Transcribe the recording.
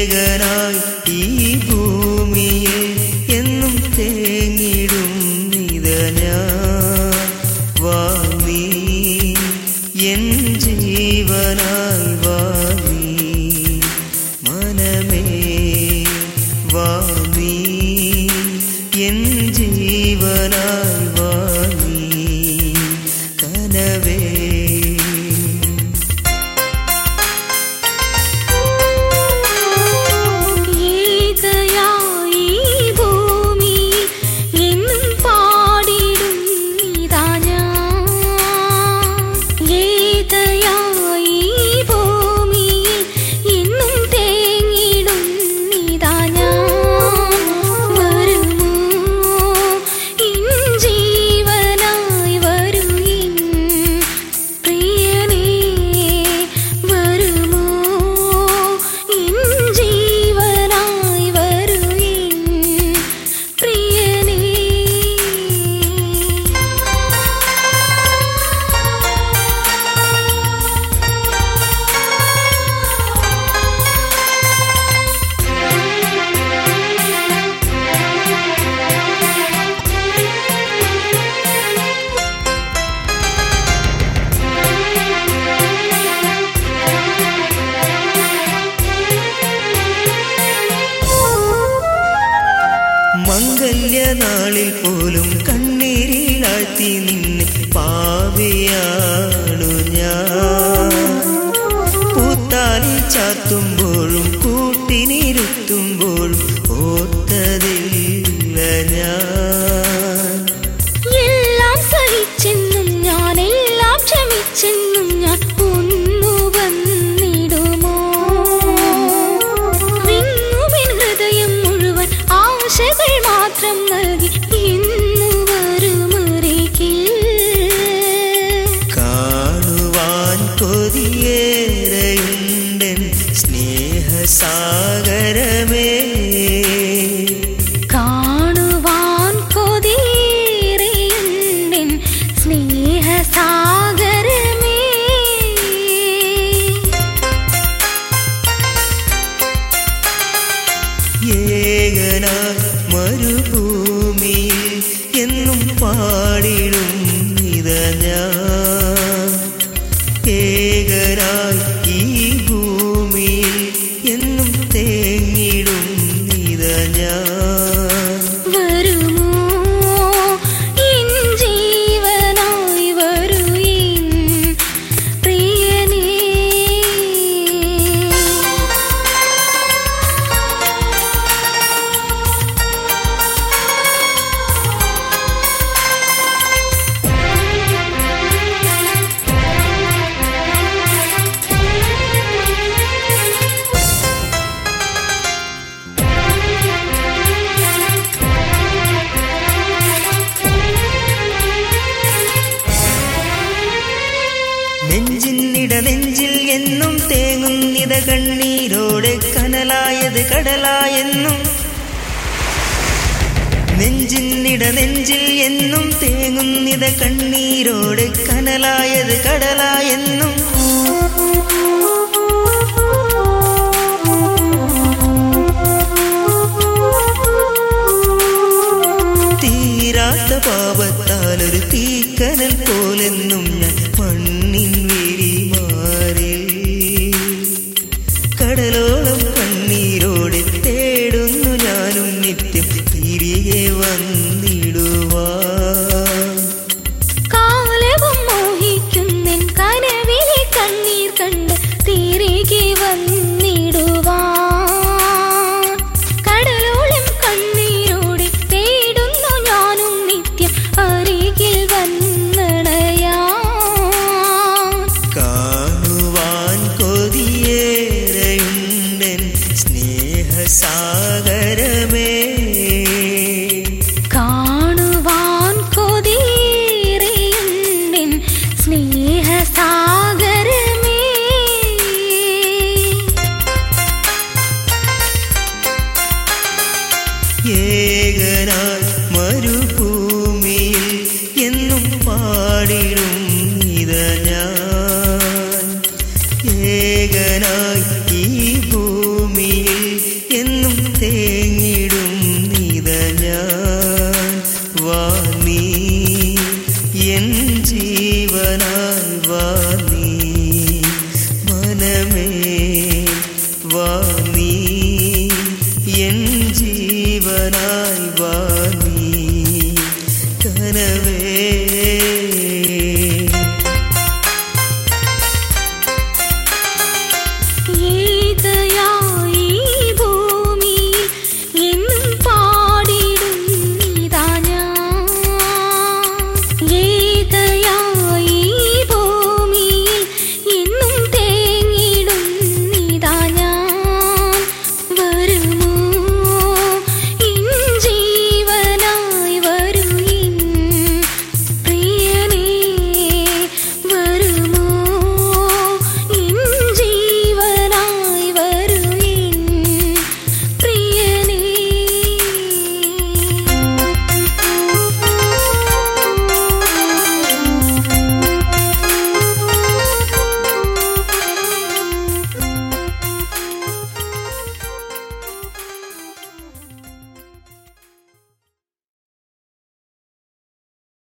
ഏകനായി ഈ ഭൂമിയിൽ എന്നും തേങ്ങിടും ഇത ഞാൻ വാ നീ എൻ ജീവനായി വാ നീ മനമേ വാ നീ എൻ ജീവനായി വാ നീ കനവേ ഏകയായി ഭൂമിയിൽ എന്നും പാടിടും ഇതാ ഞാൻ ഏകയായി ഭൂമിയിൽ എന്നും തേങ്ങിടും ഇതാ ഞാൻ വരുമോ ഇൻ ജീവനായി വരൂ ഇൻ പ്രിയനേ വരുമോ ഇൻ ജീവനായി വരൂ ഇൻ പ്രിയനേ മംഗല്യനാളിൽ പോലും കണ്ണീരിലാഴ്ത്തി നിന്നെ പാവിയാണു ഞാൻ പൂത്താലി ചാത്തുമ്പോഴും കൂട്ടിനിരുത്തുമ്പോഴും ഓർത്തതില്ല ഞാൻ എല്ലാം സഹിച്ചെന്നും ഞാൻ എല്ലാം ക്ഷമിച്ചെന്നും ഞാൻ ഒന്നു വന്നിടുമോ വിങ്ങുമെൻ ഹൃദയം മുഴുവൻ ആശകൾ മാത്രം നൽകി ഇന്നു വരുമറികിൽ കാണുവാൻ കൊതിയേറെയുണ്ടൻ സ്നേഹസാഗരമേ കാണുവാൻ കൊതിയേറെയുണ്ടെൻ സ്നേഹസാഗരമേ ഏകനായി മരുഭൂമിയിൽ എന്നും പാടിടും ഇത ഞാൻ ഏകനായി ഈ ഭൂമിയിൽ എന്നും തേങ്ങിടും ഇത ഞാൻ വരുമോ ഇൻ ജീവനായി വരൂ ഇൻ പ്രിയനേ നെഞ്ചിന്നിട നെഞ്ചിൽ എന്നും തേങ്ങുന്നിത കണ്ണീരോടെ കനലായത് കടലായെന്നും നെഞ്ചിന്നിട നെഞ്ചിൽ എന്നും തേങ്ങുന്നിത കണ്ണീരോടെ കനലായത് കടലായെന്നും തീരാത്ത പാപത്താൽ ഒരു തീക്കനൽ പോലെന്നും ഞാൻ മണ്ണിൻ വിരിമാറിൽ കടലോളം കണ്ണീരോടെ തേടുന്നു ഞാനും നിത്യം തിരികെ വന്നിടുവാൻ കാലവും മോഹിക്കുന്നെൻ കനവിലെ കണ്ണീർ കണ്ട് തിരികെ വന്നിടുവാൻ കടലോളം കണ്ണീരോടെ തേടുന്നു ഞാനും നിത്യം അരികിൽ വന്നടയാൻ കാണുവാൻ കൊതിയേറെയുണ്ടൻ സ്നേഹസാഗരമേ കാണുവാൻ കൊതിയേറെയുണ്ടെൻ സ്നേഹസാഗരമേ ഏകനായി മരുഭൂമിയിൽ എന്നും പാടിടും ഇത ഞാൻ ഏകനായി ഈ ഭൂമിയിൽ വാ നീ എൻ ജീവനായി വാ